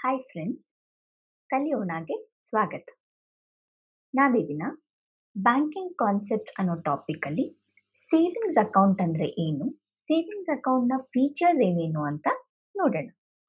Hi friends ಕಲಿಯೋಣಗೆ ಸ್ವಾಗತ ನಾವೀ ದಿನ banking concept ಅನ್ನೋ ಟಾಪಿಕಲ್ಲಿ ಸೇವಿಂಗ್ಸ್ ಅಕೌಂಟ್ ಅಂದರೆ ಏನು ಸೇವಿಂಗ್ಸ್ ಅಕೌಂಟ್ನ ಫೀಚರ್ಸ್ ಏನೇನು ಅಂತ ನೋಡೋಣ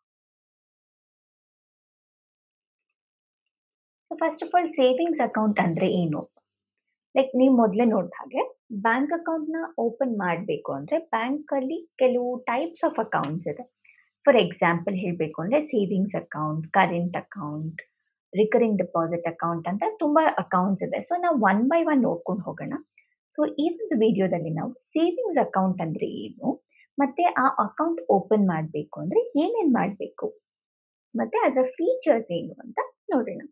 so first of all savings account ಅಂದರೆ ಏನು ಲೈಕ್ ನೀವು ಮೊದಲೇ ನೋಡಿದ ಹಾಗೆ ಬ್ಯಾಂಕ್ ಅಕೌಂಟ್ನ ಓಪನ್ ಮಾಡಬೇಕು ಅಂದರೆ ಬ್ಯಾಂಕಲ್ಲಿ ಕೆಲವು ಟೈಪ್ಸ್ ಆಫ್ ಅಕೌಂಟ್ಸ್ ಇದೆ ಫಾರ್ ಎಕ್ಸಾಂಪಲ್ ಹೇಳಬೇಕು ಅಂದರೆ savings account current account recurring deposit account ಅಂತ ತುಂಬ ಅಕೌಂಟ್ಸ್ ಇದೆ ಸೊ ನಾವು ಒನ್ ಬೈ ಒನ್ ನೋಡ್ಕೊಂಡು ಹೋಗೋಣ ಸೊ ಈ ಒಂದು ವಿಡಿಯೋದಲ್ಲಿ ನಾವು ಸೇವಿಂಗ್ಸ್ ಅಕೌಂಟ್ ಅಂದರೆ ಏನು ಮತ್ತೆ ಆ ಅಕೌಂಟ್ ಓಪನ್ ಮಾಡಬೇಕು ಅಂದರೆ ಏನೇನು ಮಾಡಬೇಕು ಮತ್ತೆ ಅದರ ಫೀಚರ್ಸ್ ಏನು ಅಂತ ನೋಡೋಣ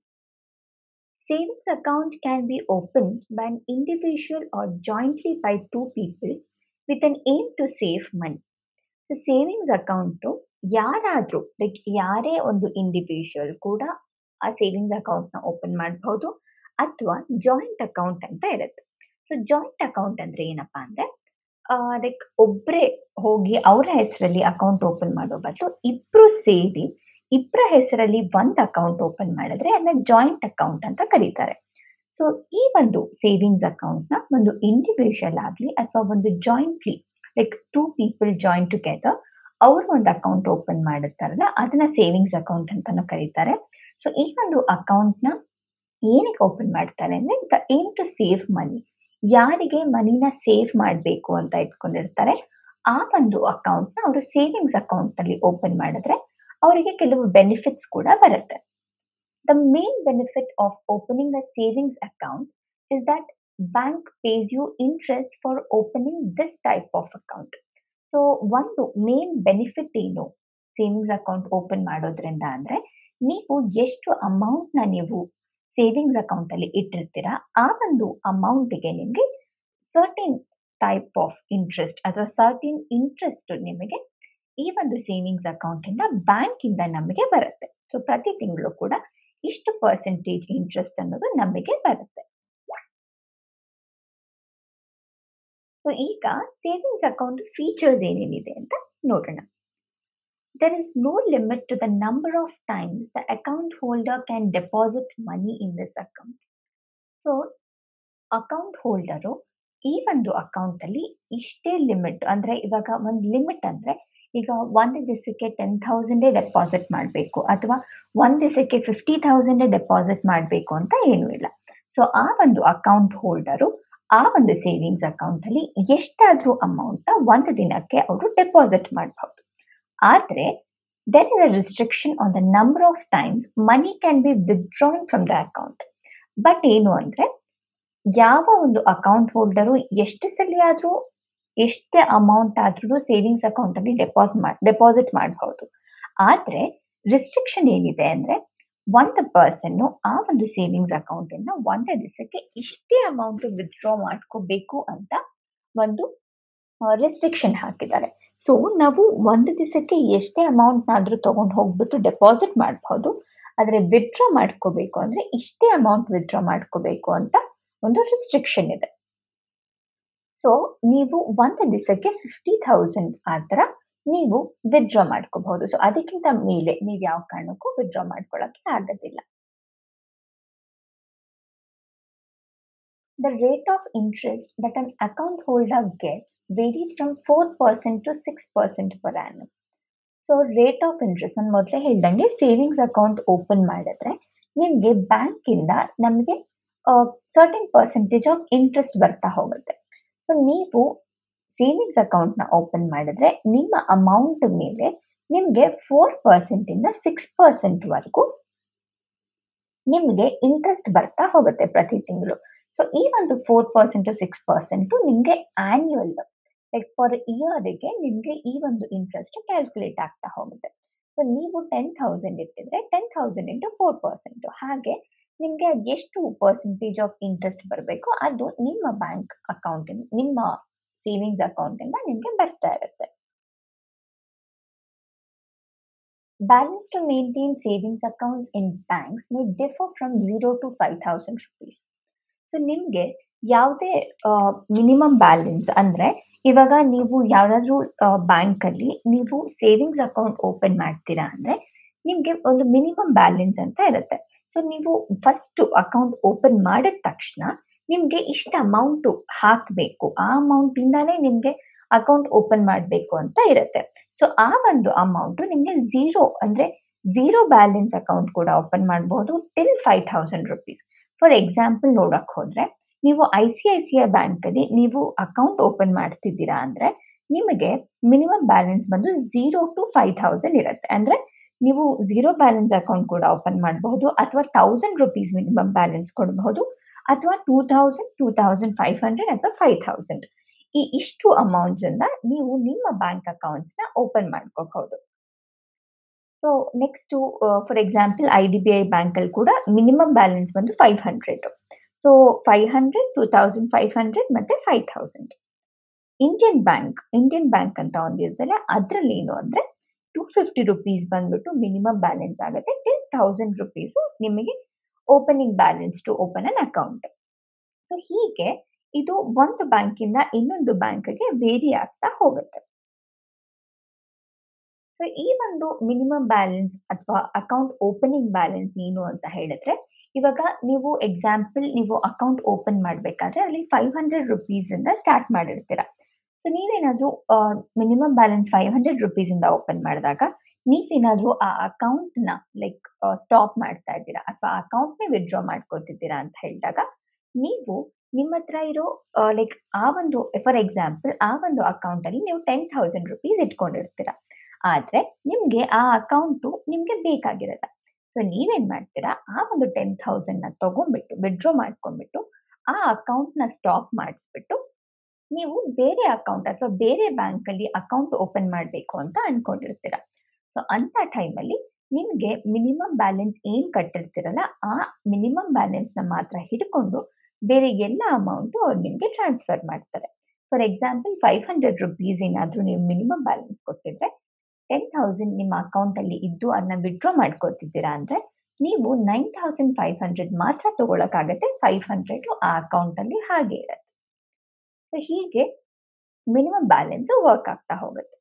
Savings account can be opened by an individual or jointly by two people with an aim to save money. So savings account ಯಾರಾದರೂ ಲೈಕ್ ಯಾರೇ ಒಂದು ಇಂಡಿವಿಜುವಲ್ ಕೂಡ ಆ ಸೇವಿಂಗ್ಸ್ ಅಕೌಂಟ್ನ ಓಪನ್ ಮಾಡಬಹುದು ಅಥವಾ ಜಾಯಿಂಟ್ ಅಕೌಂಟ್ ಅಂತ ಇರುತ್ತೆ ಸೊ ಜಾಯಿಂಟ್ ಅಕೌಂಟ್ ಅಂದರೆ ಏನಪ್ಪ ಅಂದರೆ ಲೈಕ್ ಒಬ್ಬರೇ ಹೋಗಿ ಅವರ ಹೆಸರಲ್ಲಿ ಅಕೌಂಟ್ ಓಪನ್ ಮಾಡೋ ಬದಲು ಇಬ್ಬರು ಸೇರಿ ಇಬ್ಬರ ಹೆಸರಲ್ಲಿ ಒಂದು ಅಕೌಂಟ್ ಓಪನ್ ಮಾಡಿದ್ರೆ ಅದನ್ನ ಜಾಯಿಂಟ್ ಅಕೌಂಟ್ ಅಂತ ಕರೀತಾರೆ ಸೊ ಈ ಒಂದು ಸೇವಿಂಗ್ಸ್ ಅಕೌಂಟ್ನ ಒಂದು ಇಂಡಿವಿಜುವಲ್ ಆಗಲಿ ಅಥವಾ ಒಂದು jointly like two people join together ಅವರು ಒಂದು ಅಕೌಂಟ್ ಓಪನ್ ಮಾಡುತ್ತಾರಲ್ಲ ಅದನ್ನ ಸೇವಿಂಗ್ಸ್ ಅಕೌಂಟ್ ಅಂತಾನು ಕರೀತಾರೆ ಸೊ ಈ ಒಂದು ಅಕೌಂಟ್ನ ಏನಕ್ಕೆ ಓಪನ್ ಮಾಡ್ತಾರೆ ಅಂದರೆ the aim to save money ಯಾರಿಗೆ ಮನಿನ ಸೇವ್ ಮಾಡಬೇಕು ಅಂತ ಇಟ್ಕೊಂಡಿರ್ತಾರೆ ಆ ಒಂದು ಅಕೌಂಟ್ನ ಅವರು ಸೇವಿಂಗ್ಸ್ ಅಕೌಂಟಲ್ಲಿ ಓಪನ್ ಮಾಡಿದ್ರೆ ಅವರಿಗೆ ಕೆಲವು ಬೆನಿಫಿಟ್ಸ್ ಕೂಡ ಬರುತ್ತೆ the main benefit of opening a savings account is that bank pays you interest for opening this type of account so ಒಂದು ಮೇನ್ ಬೆನಿಫಿಟ್ ಏನು ಸೇವಿಂಗ್ಸ್ ಅಕೌಂಟ್ ಓಪನ್ ಮಾಡೋದ್ರಿಂದ ಅಂದರೆ ನೀವು ಎಷ್ಟು ಅಮೌಂಟ್ನ ನೀವು ಸೇವಿಂಗ್ಸ್ ಅಕೌಂಟಲ್ಲಿ ಇಟ್ಟಿರ್ತೀರಾ ಆ ಒಂದು ಅಮೌಂಟಿಗೆ ನಿಮಗೆ ಸರ್ಟಿನ್ ಟೈಪ್ ಆಫ್ ಇಂಟ್ರೆಸ್ಟ್ ಅಥವಾ ಸರ್ಟಿನ್ ಇಂಟ್ರೆಸ್ಟ್ ನಿಮಗೆ ಈ ಒಂದು ಸೇವಿಂಗ್ಸ್ ಅಕೌಂಟಿಂದ ಬ್ಯಾಂಕಿಂದ ನಮಗೆ ಬರುತ್ತೆ ಸೊ ಪ್ರತಿ ತಿಂಗಳು ಕೂಡ ಇಷ್ಟು ಪರ್ಸೆಂಟೇಜ್ ಇಂಟ್ರೆಸ್ಟ್ ಅನ್ನೋದು ನಮಗೆ ಬರುತ್ತೆ ಸೊ ಈಗ ಸೇವಿಂಗ್ಸ್ ಅಕೌಂಟ್ ಫೀಚರ್ಸ್ ಏನೇನಿದೆ ಅಂತ ನೋಡೋಣ there is no limit to the number of times the account holder can deposit money in this account so account holder ಈ ಒಂದು ಅಕೌಂಟಲ್ಲಿ ಇಷ್ಟೇ ಲಿಮಿಟ್ ಅಂದರೆ ಇವಾಗ ಒಂದು ಲಿಮಿಟ್ ಅಂದರೆ ಈಗ ಒಂದು ದಿವಸಕ್ಕೆ ಟೆನ್ ಥೌಸಂಡೇ ಡೆಪಾಸಿಟ್ ಮಾಡಬೇಕು ಅಥವಾ ಒಂದು ದಿವಸಕ್ಕೆ ಫಿಫ್ಟಿ ಥೌಸಂಡೇ ಡೆಪಾಸಿಟ್ ಮಾಡಬೇಕು ಅಂತ ಏನೂ ಇಲ್ಲ ಸೊ ಆ ಒಂದು ಅಕೌಂಟ್ ಹೋಲ್ಡರು ಆ ಒಂದು ಸೇವಿಂಗ್ಸ್ ಅಕೌಂಟಲ್ಲಿ ಎಷ್ಟಾದರೂ ಅಮೌಂಟ್ನ ಒಂದು ದಿನಕ್ಕೆ ಅವರು ಡೆಪಾಸಿಟ್ ಮಾಡಬಹುದು ಆದರೆ there is a restriction on the number of times money can be withdrawn from the account but ಏನು ಅಂದರೆ ಯಾವ ಒಂದು ಅಕೌಂಟ್ ಹೋಲ್ಡರು ಎಷ್ಟು ಸಲ ಆದರೂ ಎಷ್ಟೇ ಅಮೌಂಟ್ ಆದ್ರೂ ಸೇವಿಂಗ್ಸ್ ಅಕೌಂಟಲ್ಲಿ ಡೆಪಾಸಿಟ್ ಮಾಡಿ ಡೆಪಾಸಿಟ್ ಮಾಡಬಹುದು ಆದರೆ ರಿಸ್ಟ್ರಿಕ್ಷನ್ ಏನಿದೆ ಅಂದರೆ ಒಂದು ಪರ್ಸನ್ನು ಆ ಒಂದು ಸೇವಿಂಗ್ಸ್ ಅಕೌಂಟಿಂದ ಒಂದೇ ದಿವಸಕ್ಕೆ ಇಷ್ಟೇ ಅಮೌಂಟ್ ವಿತ್ಡ್ರಾ ಮಾಡ್ಕೋಬೇಕು ಅಂತ ಒಂದು ರೆಸ್ಟ್ರಿಕ್ಷನ್ ಹಾಕಿದ್ದಾರೆ ಸೊ ನಾವು ಒಂದು ದಿವಸಕ್ಕೆ ಎಷ್ಟೇ ಅಮೌಂಟ್ನಾದರೂ ತೊಗೊಂಡು ಹೋಗ್ಬಿಟ್ಟು ಡೆಪಾಸಿಟ್ ಮಾಡಬಹುದು ಆದರೆ ವಿತ್ಡ್ರಾ ಮಾಡ್ಕೋಬೇಕು ಅಂದರೆ ಇಷ್ಟೇ ಅಮೌಂಟ್ ವಿತ್ಡ್ರಾ ಮಾಡ್ಕೋಬೇಕು ಅಂತ ಒಂದು ರಿಸ್ಟ್ರಿಕ್ಷನ್ ಇದೆ ಸೊ ನೀವು ಒಂದು ದಿವಸಕ್ಕೆ ಫಿಫ್ಟಿ ಥೌಸಂಡ್ ಆ ಥರ ನೀವು ವಿತ್ಡ್ರಾ ಮಾಡ್ಕೋಬಹುದು ಸೊ ಅದಕ್ಕಿಂತ ಮೇಲೆ ನೀವು ಯಾವ ಕಾರಣಕ್ಕೂ ವಿತ್ಡ್ರಾ ಮಾಡ್ಕೊಳ್ಳೋಕ್ಕೆ ಆಗೋದಿಲ್ಲ the rate of interest that an account holder get varies from four percent to six percent per annum so rate of interest ನಾನು ಮೊದಲೇ ಹೇಳ್ದಂಗೆ ಸೇವಿಂಗ್ಸ್ ಅಕೌಂಟ್ ಓಪನ್ ಮಾಡಿದ್ರೆ ನಿಮಗೆ ಬ್ಯಾಂಕಿಂದ ನಮಗೆ ಸರ್ಟನ್ ಪರ್ಸೆಂಟೇಜ್ ಆಫ್ ಇಂಟ್ರೆಸ್ಟ್ ಬರ್ತಾ ಹೋಗುತ್ತೆ ಸೊ ನೀವು ಸೇವಿಂಗ್ಸ್ ಅಕೌಂಟ್ನ ಓಪನ್ ಮಾಡಿದ್ರೆ ನಿಮ್ಮ ಅಮೌಂಟ್ ಮೇಲೆ ನಿಮಗೆ ಫೋರ್ ಪರ್ಸೆಂಟಿಂದ ಸಿಕ್ಸ್ ಪರ್ಸೆಂಟ್ವರೆಗೂ ನಿಮಗೆ ಇಂಟ್ರೆಸ್ಟ್ ಬರ್ತಾ ಹೋಗುತ್ತೆ ಪ್ರತಿ ತಿಂಗಳು ಸೊ ಈ ಒಂದು four percent to six percent ನಿಮಗೆ ಆನ್ಯುವಲ್ ಲೈಕ್ ಫಾರ್ ಇಯರಿಗೆ ನಿಮಗೆ ಈ ಒಂದು ಇಂಟ್ರೆಸ್ಟ್ ಕ್ಯಾಲ್ಕುಲೇಟ್ ಆಗ್ತಾ ಹೋಗುತ್ತೆ ಸೊ ನೀವು ಟೆನ್ ಥೌಸಂಡ್ ಇಟ್ಟಿದ್ರೆ ten thousand into four percent ಹಾಗೆ ನಿಮಗೆ ಎಷ್ಟು ಪರ್ಸೆಂಟೇಜ್ ಆಫ್ ಇಂಟ್ರೆಸ್ಟ್ ಬರಬೇಕು ಅದು ನಿಮ್ಮ ಬ್ಯಾಂಕ್ ಅಕೌಂಟಿಂದ ನಿಮ್ಮ ಸೇವಿಂಗ್ಸ್ ಅಕೌಂಟಿಂದ ನಿಮಗೆ ಬರ್ತಾ ಇರುತ್ತೆ balance to maintain savings account in banks may differ from zero to five thousand rupees so ನಿಮಗೆ ಯಾವುದೇ ಮಿನಿಮಮ್ ಬ್ಯಾಲೆನ್ಸ್ ಅಂದರೆ ಇವಾಗ ನೀವು ಯಾವುದಾದ್ರೂ ಬ್ಯಾಂಕಲ್ಲಿ ನೀವು ಸೇವಿಂಗ್ಸ್ ಅಕೌಂಟ್ ಓಪನ್ ಮಾಡ್ತೀರಾ ಅಂದರೆ ನಿಮಗೆ ಒಂದು ಮಿನಿಮಮ್ ಬ್ಯಾಲೆನ್ಸ್ ಅಂತ ಇರುತ್ತೆ ಸೊ ನೀವು ಫಸ್ಟ್ ಅಕೌಂಟ್ ಓಪನ್ ಮಾಡಿದ ತಕ್ಷಣ ನಿಮಗೆ ಇಷ್ಟು ಅಮೌಂಟು ಹಾಕಬೇಕು ಆ ಅಮೌಂಟಿಂದಾನೇ ನಿಮಗೆ ಅಕೌಂಟ್ ಓಪನ್ ಮಾಡಬೇಕು ಅಂತ ಇರುತ್ತೆ ಸೊ ಆ ಒಂದು ಅಮೌಂಟು ನಿಮಗೆ ಝೀರೋ ಅಂದರೆ ಝೀರೋ ಬ್ಯಾಲೆನ್ಸ್ ಅಕೌಂಟ್ ಕೂಡ ಓಪನ್ ಮಾಡಬಹುದು till five thousand rupees for example ನೋಡಕ್ ಹೋದ್ರೆ ನೀವು I C I C I ಬ್ಯಾಂಕಲ್ಲಿ ನೀವು ಅಕೌಂಟ್ ಓಪನ್ ಮಾಡ್ತಿದ್ದೀರಾ ಅಂದರೆ ನಿಮಗೆ ಮಿನಿಮಮ್ ಬ್ಯಾಲೆನ್ಸ್ ಬಂದು ಝೀರೋ ಟು ಫೈವ್ ಥೌಸಂಡ್ ಇರುತ್ತೆ ಅಂದರೆ ನೀವು ಝೀರೋ ಬ್ಯಾಲೆನ್ಸ್ ಅಕೌಂಟ್ ಕೂಡ ಓಪನ್ ಮಾಡಬಹುದು ಅಥವಾ ತೌಸಂಡ್ ರುಪೀಸ್ ಮಿನಿಮಮ್ ಬ್ಯಾಲೆನ್ಸ್ ಕೊಡಬಹುದು ಅಥವಾ two thousand two thousand five hundred ಅಥವಾ ಫೈವ್ ಥೌಸಂಡ್ ಈ ಇಷ್ಟು ಅಮೌಂಟ್ಸ್ ಇಂದ ನೀವು ನಿಮ್ಮ ಬ್ಯಾಂಕ್ ಅಕೌಂಟ್ಸ್ ನ ಓಪನ್ ಮಾಡ್ಕೋಬಹುದು so next for example I D B I bank ಅಲ್ಲಿ ಕೂಡ ಮಿನಿಮಮ್ ಬ್ಯಾಲೆನ್ಸ್ ಬಂದು five hundred so five hundred two thousand five hundred ಮತ್ತೆ five thousand Indian bank Indian bank ಅಂತ ಒಂದಿರ್ತಲ್ಲ ಅದ್ರಲ್ಲಿ ಏನು ಅಂದ್ರೆ ಟೂ ಫಿಫ್ಟಿ ರುಪೀಸ್ ಬಂದ್ಬಿಟ್ಟು ಮಿನಿಮಮ್ ಬ್ಯಾಲೆನ್ಸ್ ಆಗುತ್ತೆ ಟೆನ್ ಥೌಸಂಡ್ ರುಪೀಸ್ ನಿಮಗೆ opening balance to open an account so ಹೀಗೆ ಇದು ಒಂದು ಬ್ಯಾಂಕಿಂದ ಇನ್ನೊಂದು ಬ್ಯಾಂಕ್ಗೆ ವೇರಿ ಆಗ್ತಾ ಹೋಗುತ್ತೆ ಸೊ ಈ ಒಂದು ಮಿನಿಮಮ್ ಬ್ಯಾಲೆನ್ಸ್ ಅಥವಾ ಅಕೌಂಟ್ ಓಪನಿಂಗ್ ಬ್ಯಾಲೆನ್ಸ್ ಏನು ಅಂತ ಹೇಳಿದ್ರೆ ಇವಾಗ ನೀವು ಎಕ್ಸಾಂಪಲ್ ನೀವು ಅಕೌಂಟ್ ಓಪನ್ ಮಾಡಬೇಕಾದ್ರೆ ಅಲ್ಲಿ ಫೈವ್ ಹಂಡ್ರೆಡ್ ರುಪೀಸ್ ಇಂದ ಸ್ಟಾರ್ಟ್ ಮಾಡಿರ್ತೀರಾ ಸೊ ನೀವೇನಾದ್ರೂ minimum balance five hundred rupees ಇಂದ ಓಪನ್ ಮಾಡಿದಾಗ ನೀವೇನಾದ್ರೂ ಆ ಅಕೌಂಟ್ ನ ಲೈಕ್ ಸ್ಟಾಪ್ ಮಾಡ್ತಾ ಇದ್ದೀರಾ ಅಥವಾ ಅಕೌಂಟ್ ನೇ ವಿಡ್ರಾ ಮಾಡ್ಕೋತಿದ್ದೀರಾ ಅಂತ ಹೇಳಿದಾಗ ನೀವು ನಿಮ್ಮ ಹತ್ರ ಇರೋ ಲೈಕ್ ಆ ಒಂದು ಫಾರ್ ಎಕ್ಸಾಂಪಲ್ ಆ ಒಂದು ಅಕೌಂಟ್ ಅಲ್ಲಿ ನೀವು ಟೆನ್ ಥೌಸಂಡ್ ರುಪೀಸ್ ಇಟ್ಕೊಂಡಿರ್ತೀರಾ ಆದ್ರೆ ನಿಮ್ಗೆ ಆ ಅಕೌಂಟು ನಿಮ್ಗೆ ಬೇಕಾಗಿರಲ್ಲ ಸೊ ನೀವೇನ್ ಮಾಡ್ತೀರಾ ಆ ಒಂದು ಟೆನ್ ಥೌಸಂಡ್ ನ ತಗೊಂಡ್ಬಿಟ್ಟು ವಿಡ್ರಾ ಮಾಡ್ಕೊಂಡ್ಬಿಟ್ಟು ಆ ಅಕೌಂಟ್ ನ ಸ್ಟಾಪ್ ಮಾಡಿಸ್ಬಿಟ್ಟು ನೀವು ಬೇರೆ ಅಕೌಂಟ್ ಅಥವಾ ಬೇರೆ ಬ್ಯಾಂಕ್ ಅಲ್ಲಿ ಅಕೌಂಟ್ ಓಪನ್ ಮಾಡಬೇಕು ಅಂತ ಅನ್ಕೊಂಡಿರ್ತೀರ ಸೊ ಅಂತ ಟೈಮಲ್ಲಿ ನಿಮ್ಗೆ ಮಿನಿಮಮ್ ಬ್ಯಾಲೆನ್ಸ್ ಏನ್ ಕಟ್ಟಿರ್ತೀರಲ್ಲ ಆ ಮಿನಿಮಮ್ ಬ್ಯಾಲೆನ್ಸ್ ನ ಮಾತ್ರ ಹಿಡ್ಕೊಂಡು ಬೇರೆ ಎಲ್ಲ ಅಮೌಂಟ್ ಅವ್ರು ನಿಮ್ಗೆ ಟ್ರಾನ್ಸ್ಫರ್ ಮಾಡ್ತಾರೆ for example five hundred rupees ಏನಾದ್ರೂ ನೀವು ಮಿನಿಮಮ್ ಬ್ಯಾಲೆನ್ಸ್ ಕೊಟ್ಟಿದ್ರೆ ಟೆನ್ ಥೌಸಂಡ್ ನಿಮ್ಮ ಅಕೌಂಟ್ ಅಲ್ಲಿ ಇದ್ದು ಅದನ್ನ ವಿಡ್ರಾ ಮಾಡ್ಕೋತಿದ್ದೀರಾ ಅಂದ್ರೆ ನೀವು ನೈನ್ ಥೌಸಂಡ್ ಫೈವ್ ಹಂಡ್ರೆಡ್ ಮಾತ್ರ ತಗೊಳಕಾಗತ್ತೆ ಫೈವ್ ಹಂಡ್ರೆಡ್ ಆ ಅಕೌಂಟ್ ಅಲ್ಲಿ ಹಾಗೆ ಇರುತ್ತೆ ಸೊ ಹೀಗೆ ಮಿನಿಮಮ್ ಬ್ಯಾಲೆನ್ಸ್ ವರ್ಕ್ ಆಗ್ತಾ ಹೋಗುತ್ತೆ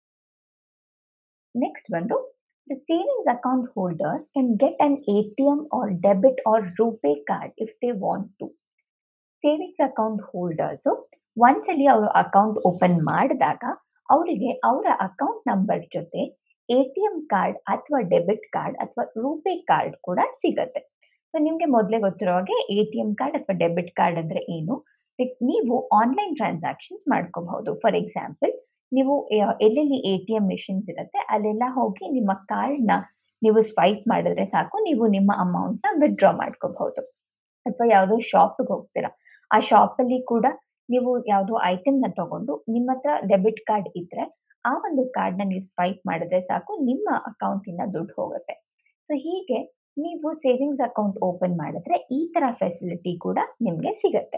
ನೆಕ್ಸ್ಟ್ ಬಂದು the savings account holders can get an A T M or debit or RuPay card if they want to savings account holders ಒಂದ್ಸಲಿ ಅವರು ಅಕೌಂಟ್ ಓಪನ್ ಮಾಡಿದಾಗ ಅವರಿಗೆ ಅವರ ಅಕೌಂಟ್ ನಂಬರ್ ಜೊತೆ ಎ ಟಿ ಎಂ ಕಾರ್ಡ್ ಅಥವಾ debit card ಅಥವಾ RuPay card ಕೂಡ ಸಿಗತ್ತೆ ಸೊ ನಿಮ್ಗೆ ಮೊದಲೇ ಗೊತ್ತಿರೋ ಹಾಗೆ ಎ ಟಿ ಎಂ ಕಾರ್ಡ್ ಅಥವಾ ಡೆಬಿಟ್ ಕಾರ್ಡ್ ಅಂದ್ರೆ ಏನು ನೀವು ಆನ್ಲೈನ್ ಟ್ರಾನ್ಸಾಕ್ಷನ್ಸ್ ಮಾಡ್ಕೋಬಹುದು ಫಾರ್ ಎಕ್ಸಾಂಪಲ್ ನೀವು ಎಲ್ಲೆಲ್ಲಿ ಎ ಟಿ ಎಂ ಮಿಷಿನ್ಸ್ ಇರುತ್ತೆ ಅಲ್ಲೆಲ್ಲ ಹೋಗಿ ನಿಮ್ಮ ಕಾರ್ಡ್ನ ನೀವು ಸ್ವೈಪ್ ಮಾಡಿದ್ರೆ ಸಾಕು ನೀವು ನಿಮ್ಮ ಅಮೌಂಟ್ನ ವಿಡ್ರಾ ಮಾಡ್ಕೋಬಹುದು ಅಥವಾ ಯಾವುದೋ ಶಾಪ್ಗೆ ಹೋಗ್ತೀರಾ ಆ ಶಾಪಲ್ಲಿ ಕೂಡ ನೀವು ಯಾವುದೋ ಐಟಮ್ನ ತಗೊಂಡು ನಿಮ್ಮ ಹತ್ರ ಡೆಬಿಟ್ ಕಾರ್ಡ್ ಇದ್ರೆ ಆ ಒಂದು ಕಾರ್ಡ್ನ ನೀವು ಸ್ವೈಪ್ ಮಾಡಿದ್ರೆ ಸಾಕು ನಿಮ್ಮ ಅಕೌಂಟಿಂದ ದುಡ್ಡು ಹೋಗುತ್ತೆ ಸೊ ಹೀಗೆ ನೀವು ಸೇವಿಂಗ್ಸ್ ಅಕೌಂಟ್ ಓಪನ್ ಮಾಡಿದ್ರೆ ಈ ತರ ಫೆಸಿಲಿಟಿ ಕೂಡ ನಿಮಗೆ ಸಿಗುತ್ತೆ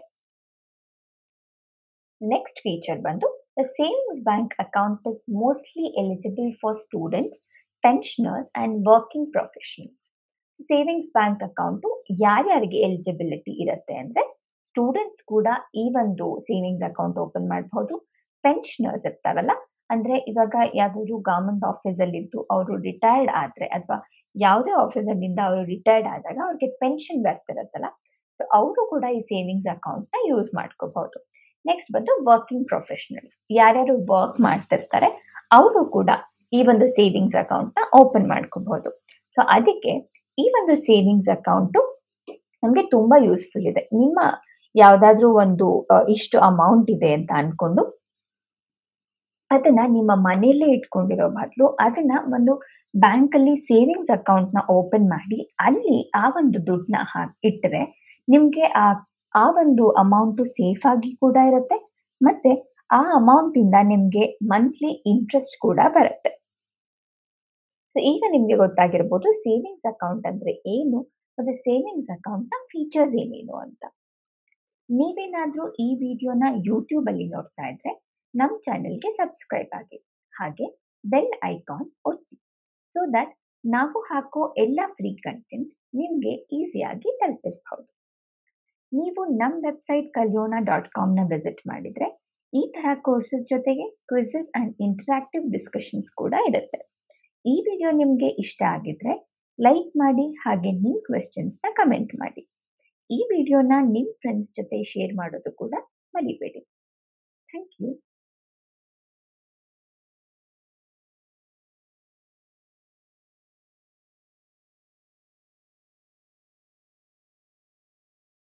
ನೆಕ್ಸ್ಟ್ ಫೀಚರ್ ಬಂದು the savings bank account is mostly eligible for students pensioners and working professionals savings bank account ಯಾರ್ಯಾರಿಗೆ ಎಲಿಜಿಬಿಲಿಟಿ ಇರುತ್ತೆ ಅಂದ್ರೆ ಸ್ಟೂಡೆಂಟ್ಸ್ ಕೂಡ ಈ ಒಂದು ಸೇವಿಂಗ್ಸ್ ಅಕೌಂಟ್ ಓಪನ್ ಮಾಡಬಹುದು ಪೆನ್ಷನರ್ಸ್ ಇರ್ತಾರಲ್ಲ ಅಂದ್ರೆ ಇವಾಗ ಯಾವ್ದಾದ್ರು ಗವರ್ಮೆಂಟ್ ಆಫೀಸ್ ಅಲ್ಲಿ ಇದ್ದು ಅವರು ರಿಟೈರ್ಡ್ ಆದ್ರೆ ಅಥವಾ ಯಾವುದೇ ಆಫೀಸ್ ಅಲ್ಲಿಂದ ಅವರು ರಿಟೈರ್ಡ್ ಆದಾಗ ಅವ್ರಿಗೆ ಪೆನ್ಷನ್ ಬರ್ತಿರತ್ತಲ್ಲ ಸೊ ಅವರು ಕೂಡ ಈ ಸೇವಿಂಗ್ಸ್ ಅಕೌಂಟ್ ನ ಯೂಸ್ ಮಾಡ್ಕೋಬಹುದು ನೆಕ್ಸ್ಟ್ ಬಂದು ವರ್ಕಿಂಗ್ ಪ್ರೊಫೆಷನಲ್ಸ್ ಯಾರ್ಯಾರು ವರ್ಕ್ ಮಾಡ್ತಿರ್ತಾರೆ ಅವರು ಕೂಡ ಈ ಒಂದು ಸೇವಿಂಗ್ಸ್ ಅಕೌಂಟ್ ನ ಓಪನ್ ಮಾಡ್ಕೋಬಹುದು ಸೊ ಅದಕ್ಕೆ ಈ ಒಂದು ಸೇವಿಂಗ್ಸ್ ಅಕೌಂಟ್ ನಮಗೆ ತುಂಬಾ ಯೂಸ್ಫುಲ್ ಇದೆ ನಿಮ್ಮ ಯಾವ್ದಾದ್ರೂ ಒಂದು ಇಷ್ಟು ಅಮೌಂಟ್ ಇದೆ ಅಂತ ಅನ್ಕೊಂಡು ಅದನ್ನ ನಿಮ್ಮ ಮನೆಯಲ್ಲೇ ಇಟ್ಕೊಂಡಿರೋ ಬದಲು ಅದನ್ನ ಒಂದು ಬ್ಯಾಂಕ್ ಅಲ್ಲಿ ಸೇವಿಂಗ್ಸ್ ಅಕೌಂಟ್ ನ ಓಪನ್ ಮಾಡಿ ಅಲ್ಲಿ ಆ ಒಂದು ದುಡ್ಡನ್ನ ಹಾಕಿ ಇಟ್ಟರೆ ನಿಮ್ಗೆ ಆ ಆ ಒಂದು ಅಮೌಂಟ್ ಸೇಫ್ ಆಗಿ ಕೂಡ ಇರುತ್ತೆ ಮತ್ತೆ ಆ ಅಮೌಂಟ್ ಇಂದ ನಿಮ್ಗೆ ಮಂತ್ಲಿ ಇಂಟ್ರೆಸ್ಟ್ ಕೂಡ ಬರುತ್ತೆ ಸೊ ಈಗ ನಿಮ್ಗೆ ಗೊತ್ತಾಗಿರ್ಬೋದು ಸೇವಿಂಗ್ಸ್ ಅಕೌಂಟ್ ಅಂದ್ರೆ ಏನು ಮತ್ತೆ ಸೇವಿಂಗ್ಸ್ ಅಕೌಂಟ್ ನ ಫೀಚರ್ಸ್ ಏನೇನು ಅಂತ ನೀವೇನಾದ್ರೂ ಈ ವಿಡಿಯೋನ ಯೂಟ್ಯೂಬ್ ಅಲ್ಲಿ ನೋಡ್ತಾ ಇದ್ರೆ ನಮ್ಮ ಚಾನೆಲ್ಗೆ ಸಬ್ಸ್ಕ್ರೈಬ್ ಆಗಿ ಹಾಗೆ ಬೆಲ್ ಐಕಾನ್ ಒತ್ತಿ ಸೊ ದಟ್ ನಾವು ಹಾಕೋ ಎಲ್ಲ ಫ್ರೀ ಕಂಟೆಂಟ್ ನಿಮಗೆ ಈಸಿಯಾಗಿ ತಲುಪಿಸಬಹುದು ನೀವು ನಮ್ಮ ವೆಬ್ಸೈಟ್ ಕಲಿಯೋಣ ಡಾಟ್ ಕಾಮ್ನ ವಿಸಿಟ್ ಮಾಡಿದ್ರೆ ಈ ತರ ಕೋರ್ಸಸ್ ಜೊತೆಗೆ ಕ್ವಿಸಸ್ ಅಂಡ್ ಇಂಟರಾಕ್ಟಿವ್ ಡಿಸ್ಕಷನ್ಸ್ ಕೂಡ ಇರುತ್ತೆ ಈ ವಿಡಿಯೋ ನಿಮಗೆ ಇಷ್ಟ ಆಗಿದ್ರೆ ಲೈಕ್ ಮಾಡಿ ಹಾಗೆ ನಿಮ್ಮ ಕ್ವೆಶನ್ಸ್ನ ಕಮೆಂಟ್ ಮಾಡಿ ಈ ವಿಡಿಯೋನ ನಿಮ್ಮ ಫ್ರೆಂಡ್ಸ್ ಜೊತೆ ಶೇರ್ ಮಾಡೋದು ಕೂಡ ಮರಿಬೇಡಿ ಥ್ಯಾಂಕ್ ಯು